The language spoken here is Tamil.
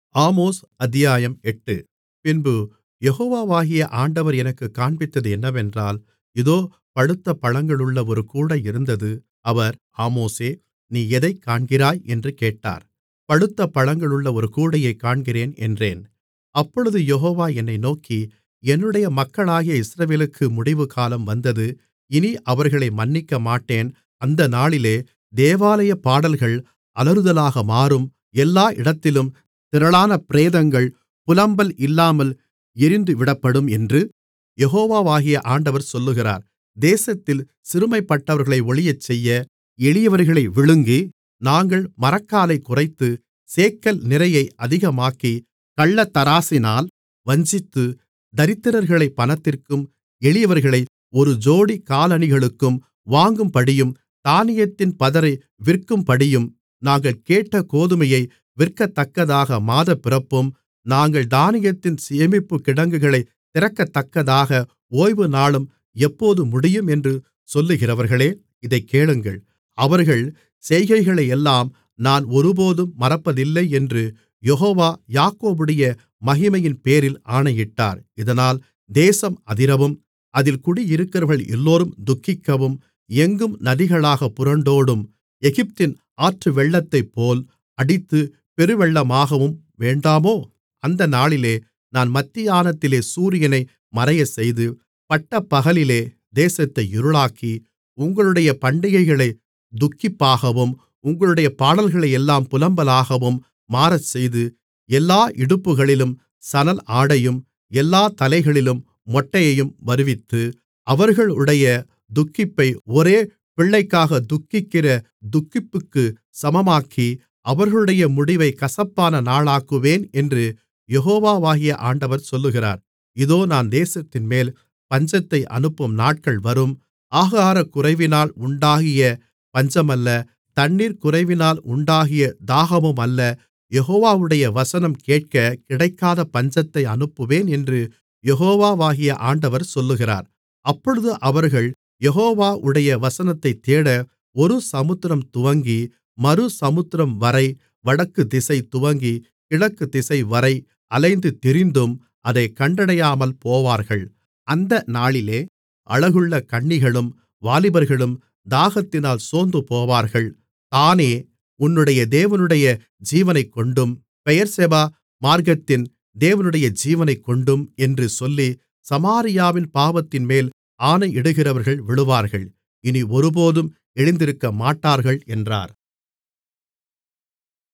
ஆமோஸ் அத்தியாயம் எட்டு பின்பு யெகோவாகிய ஆண்டவர் எனக்குக் காண்பித்தது என்னவென்றால் இதோ பழுத்த பழங்களுள்ள ஒரு கூடை இருந்தது அவர் ஆமோஸே நீ எதைக் காண்கிறாய் என்று கேட்டார் பழுத்த பழங்களுள்ள ஒரு கூடையைக் காண்கிறேன் என்றேன் அப்பொழுது யெகோவா என்னை நோக்கி என்னுடைய மக்களாகிய இஸ்ரவேலுக்கு முடிவுகாலம் வந்தது இனி அவர்களை மன்னிக்கமாட்டேன் அந்த நாளிலே தேவாலயப் பாடல்கள் அலறுதலாக மாறும் எல்லா இடத்திலும் திரளான பிரேதங்கள் புலம்பல் இல்லாமல் எறிந்துவிடப்படும் என்று யெகோவாகிய ஆண்டவர் சொல்லுகிறார் தேசத்தில் சிறுமைப்பட்டவர்களை ஒழியச்செய்ய எளியவர்களை விழுங்கி நாங்கள் மரக்காலைக் குறைத்து சேக்கல் நிறையை அதிகமாக்கி கள்ளத்தராசினால் வஞ்சித்து தரித்திரர்களைப் பணத்திற்கும் எளியவர்களை ஒரு ஜோடி காலணிகளுக்கும் வாங்கும்படியும் தானியத்தின் பதரை விற்கும்படியும் நாங்கள் கேட்ட கோதுமையை விற்கத்தக்கதாக மாதப்பிறப்பும் நாங்கள் தானியத்தின் சேமிப்புக் கிடங்குகளைத் திறக்கத்தக்கதாக ஓய்வுநாளும் எப்போது முடியும் என்று சொல்லுகிறவர்களே இதைக் கேளுங்கள் அவர்கள் செய்கைகளையெல்லாம் நான் ஒருபோதும் மறப்பதில்லை என்று யெகோவா யாக்கோபுடைய மகிமையின்பேரில் ஆணையிட்டார் இதனால் தேசம் அதிரவும் அதில் குடியிருக்கிறவர்கள் எல்லோரும் துக்கிக்கவும் எங்கும் நதிகளாகப் புரண்டோடும் எகிப்தின் ஆற்றுவெள்ளத்தைப்போல் அடித்து பெருவெள்ளமாகவும் வேண்டாமோ அந்த நாளிலே நான் மத்தியானத்திலே சூரியனை மறையச்செய்து பட்டப்பகலிலே தேசத்தை இருளாக்கி உங்களுடைய பண்டிகைகளைத் துக்கிப்பாகவும் உங்களுடைய பாடல்களையெல்லாம் புலம்பலாகவும் மாறச்செய்து எல்லா இடுப்புகளிலும் சணல் ஆடையும் எல்லாத் தலைகளிலும் மொட்டையையும் வருவித்து அவர்களுடைய துக்கிப்பை ஒரே பிள்ளைக்காகத் துக்கிக்கிற துக்கிப்புக்குச் சமமாக்கி அவர்களுடைய முடிவைக் கசப்பான நாளாக்குவேன் என்று யெகோவாகிய ஆண்டவர் சொல்லுகிறார் இதோ நான் தேசத்தின்மேல் பஞ்சத்தை அனுப்பும் நாட்கள் வரும் ஆகாரக்குறைவினால் உண்டாகிய பஞ்சமல்ல தண்ணீர் குறைவினால் உண்டாகிய தாகமுமல்ல யெகோவாவுடைய வசனம் கேட்கக் கிடைக்காத பஞ்சத்தை அனுப்புவேன் என்று யெகோவாகிய ஆண்டவர் சொல்லுகிறார் அப்பொழுது அவர்கள் யெகோவாவுடைய வசனத்தைத் தேட ஒரு சமுத்திரம் துவங்கி மறு சமுத்திரம்வரை வடக்கு திசை துவங்கி கிழக்கு திசைவரை அலைந்து திரிந்தும் அதைக் கண்டடையாமல் போவார்கள் அந்த நாளிலே அழகுள்ள கன்னிகளும் வாலிபர்களும் தாகத்தினால் சோர்ந்துபோவார்கள் தாணே உன்னுடைய தேவனுடைய ஜீவனைக்கொண்டும் பெயெர்செபா மார்க்கத்தின் தேவனுடைய ஜீவனைக்கொண்டும் என்று சொல்லி சமாரியாவின் பாவத்தின்மேல் ஆணையிடுகிறவர்கள் விழுவார்கள் இனி ஒருபோதும் எழுந்திருக்கமாட்டார்கள் என்றார்